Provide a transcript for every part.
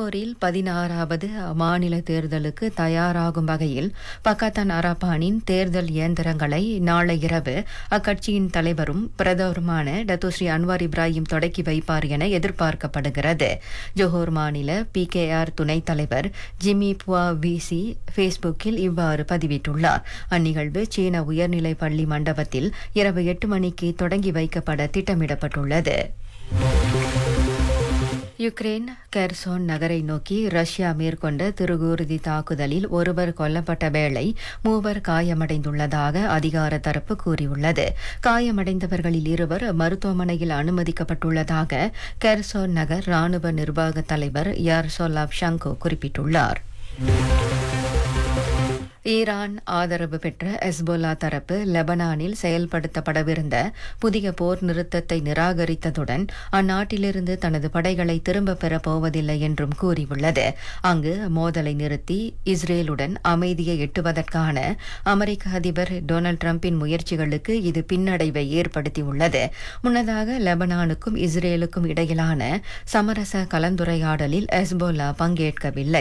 ஜோஹோரில் பதினாறாவது மாநில தேர்தலுக்கு தயாராகும் வகையில் பக்கத்தான் அரபானின் தேர்தல் இயந்திரங்களை நாளை இரவு அக்கட்சியின் தலைவரும் பிரதமருமான டத்தோஸ்ரீ அன்வார் இப்ராஹிம் தொடக்கி வைப்பார் என எதிர்பார்க்கப்படுகிறது ஜோஹோர் மாநில பி கே ஆர் துணைத் தலைவர் ஜிம்மி புவா விசி ஃபேஸ்புக்கில் இவ்வாறு பதிவிட்டுள்ளார் அந்நிகழ்வு சீன உயர்நிலை பள்ளி மண்டபத்தில் இரவு எட்டு மணிக்கு தொடங்கி வைக்கப்பட திட்டமிடப்பட்டுள்ளது யுக்ரைன் கெர்சோன் நகரை நோக்கி ரஷ்யா மேற்கொண்ட திருகூர்தி தாக்குதலில் ஒருவர் கொல்லப்பட்ட வேளை மூவர் காயமடைந்துள்ளதாக அதிகார தரப்பு கூறியுள்ளது காயமடைந்தவர்களில் இருவர் மருத்துவமனையில் அனுமதிக்கப்பட்டுள்ளதாக கெர்சோன் நகர் ராணுவ நிர்வாக தலைவர் யார்சோலாப் ஷங்கோ குறிப்பிட்டுள்ளார் ஈரான் ஆதரவு பெற்ற எஸ்போலா தரப்பு லெபனானில் செயல்படுத்தப்படவிருந்த புதிய போர் நிறுத்தத்தை நிராகரித்ததுடன் அந்நாட்டிலிருந்து தனது படைகளை திரும்பப் பெறப் போவதில்லை என்றும் கூறியுள்ளது அங்கு மோதலை நிறுத்தி இஸ்ரேலுடன் அமைதியை எட்டுவதற்கான அமெரிக்க அதிபர் டொனால்டு டிரம்பின் முயற்சிகளுக்கு இது பின்னடைவை ஏற்படுத்தியுள்ளது முன்னதாக லெபனானுக்கும் இஸ்ரேலுக்கும் இடையிலான சமரச கலந்துரையாடலில் எஸ்போலா பங்கேற்கவில்லை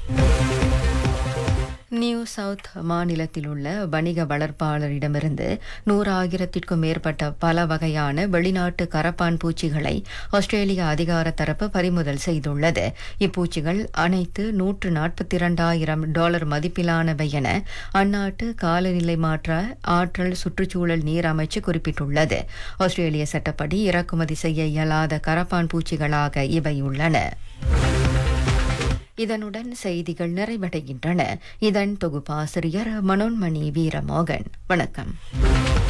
நியூ சவுத் மாநிலத்தில் உள்ள வணிக வளர்ப்பாளரிடமிருந்து நூறாயிரத்திற்கும் மேற்பட்ட பல வகையான வெளிநாட்டு கரப்பான் பூச்சிகளை ஆஸ்திரேலிய அதிகார தரப்பு பறிமுதல் செய்துள்ளது இப்பூச்சிகள் அனைத்து நூற்று நாற்பத்தி இரண்டாயிரம் டாலர் மதிப்பிலானவை என அந்நாட்டு காலநிலை மாற்ற ஆற்றல் சுற்றுச்சூழல் நீர் அமைச்சு குறிப்பிட்டுள்ளது ஆஸ்திரேலிய சட்டப்படி இறக்குமதி செய்ய இயலாத கரப்பான் பூச்சிகளாக இவை உள்ளன இதனுடன் செய்திகள் நிறைவடைகின்றன இதன் தொகுப்பாசிரியர் மனோன்மணி வீரமோகன் வணக்கம்